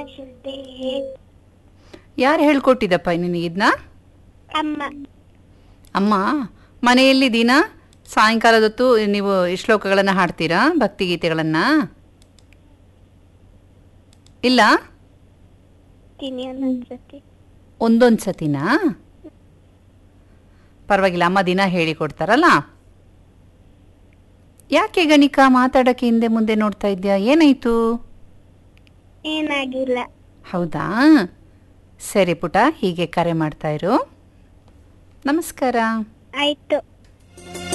ಶುದ್ಧಿ ಯಾರು ಹೇಳ್ಕೊಟ್ಟಿದ್ದಪ್ಪ ನಿನಗೆ ಇದನ್ನ ಅಮ್ಮ ಅಮ್ಮ ಮನೆಯಲ್ಲಿ ದಿನ ಸಾಯಂಕಾಲದೊತ್ತು ನೀವು ಈ ಶ್ಲೋಕಗಳನ್ನು ಹಾಡ್ತೀರಾ ಭಕ್ತಿಗೀತೆಗಳನ್ನು ಇಲ್ಲ ತಿನ್ನಿ ಒಂದೊಂದ್ಸತಿ ಒಂದೊಂದು ಸತಿನಾ ಪರವಾಗಿಲ್ಲ ಅಮ್ಮ ದಿನ ಹೇಳಿಕೊಡ್ತಾರಲ್ಲ ಯಾಕೆ ಗಣಿಕಾ ಮಾತಾಡೋಕ್ಕೆ ಹಿಂದೆ ಮುಂದೆ ನೋಡ್ತಾ ಇದ್ಯಾ ಏನಾಯ್ತು ಏನಾಗಿಲ್ಲ ಹೌದಾ ಸರಿ ಪುಟ ಹೀಗೆ ಕರೆ ಮಾಡ್ತಾ ಇರು ನಮಸ್ಕಾರ ಆಯ್ತು